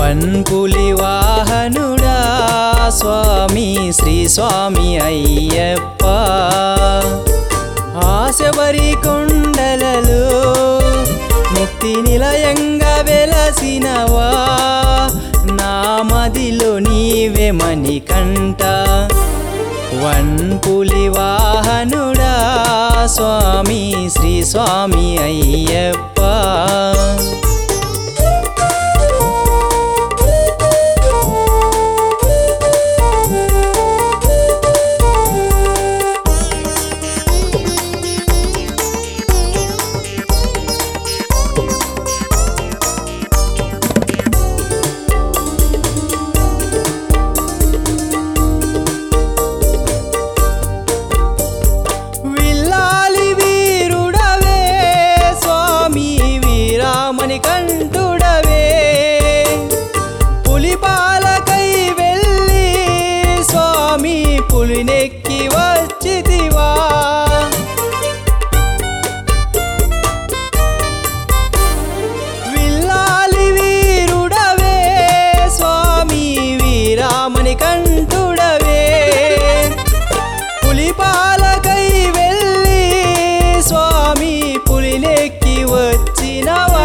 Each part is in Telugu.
వన్పులి వాహనుడా స్వామి శ్రీ స్వామి అయ్యప్ప ఆశబరి కొండలలో ముక్తి నిలయంగా వెలసినవా నా మదిలో నీవే మణికంఠ వన్పులి వాహనుడా స్వామి శ్రీ స్వామి అయ్యప్ప విల్లాలి వీరుడవే స్వామి వీరామణి కంఠుడవే పులిపాలకై వెళ్ళి స్వామి పులినెక్కి వచ్చితివా విల్లాలి వీరుడవే స్వామి వీరామణి కంఠుడవే పులిపాలకై వెళ్ళి స్వామి పులినెక్కి వచ్చినవా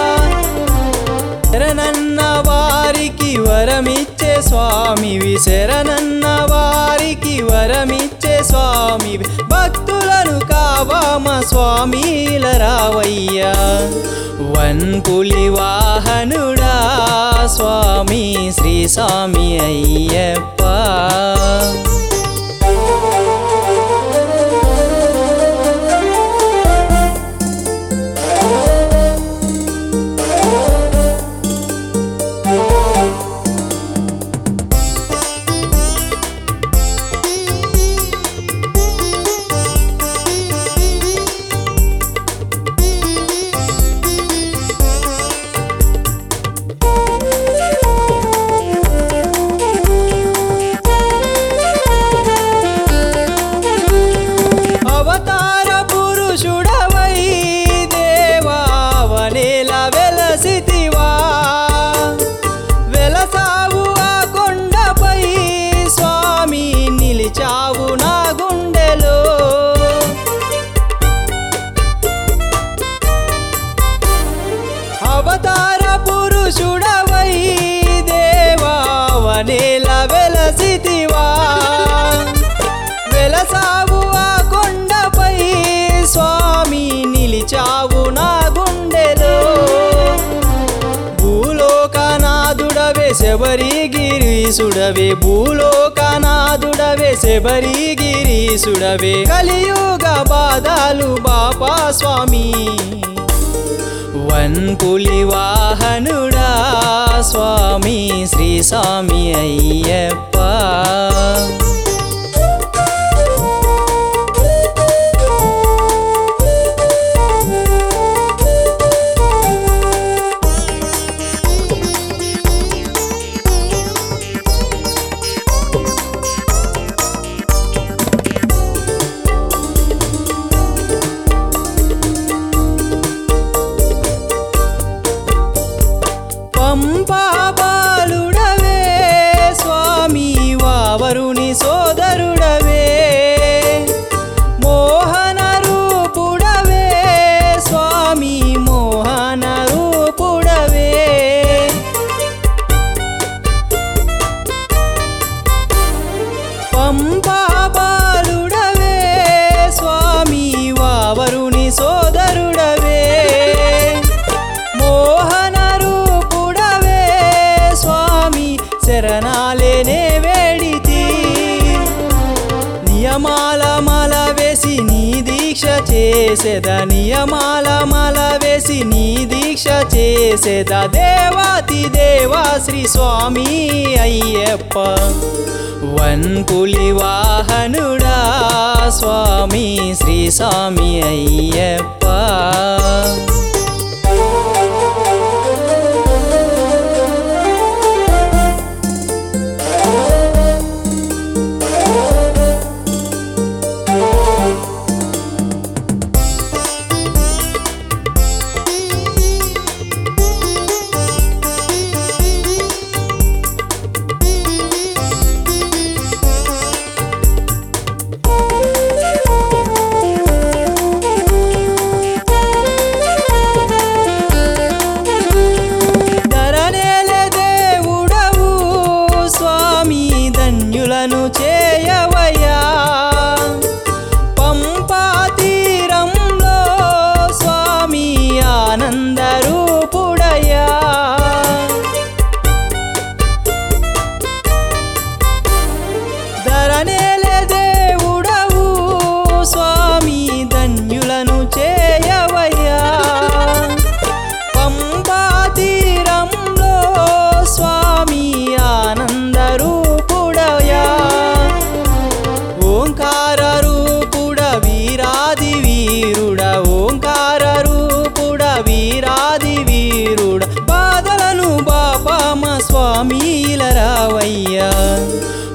శరణన్న వారికి వరమిచ్చే స్వామివి శరణన్న వారికి వరమిచ్చే స్వామివి భక్తులను కావామ స్వామిల రావయ్యా వన్పులి వాహనుడా స్వామి శ్రీ స్వామి అయ్యప్ప అవతార పురుషుడవై దేవావనేల వెలసితివా వెలసావు ఆ కొండపై స్వామి నిలిచావు నా గుండెలో అవతార పురుషుడవై దేవావనేల వెలసితివా వెలసావు ఆ కొండపై స్వామి నిలిచావు నా గుండెలో భూలోకనాథుడవే శబరి గిరీసుడవే భూలోకనాథుడవే శబరి గిరీసుడవే కలియుగ బాధలు బాపా స్వామి వన్పులి వాహనుడా స్వామి శ్రీ స్వామి అయ్యప్ప పంపా బాలుడవే స్వామి వావరుని సోదరుడవే మోహన రూపుడవే స్వామి మోహన రూపుడవే పంపా బాలుడవే స్వామి వావరుని సోదరుడవే మోహన రూపుడవే స్వామి శరణాలేనే వేడితి నియమాల మల వేసి నీ దీక్ష చేసేద నియమాల మల వేసి నీ దీక్ష చేసేద దేవాతి దేవా శ్రీ స్వామి అయ్యప్ప వన్పులి వాహనుడా స్వామి శ్రీ స్వామి అయ్యప్ప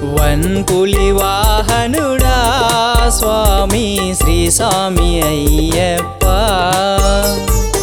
వన్పులి వాహనుడా స్వామి శ్రీ స్వామి అయ్యప్ప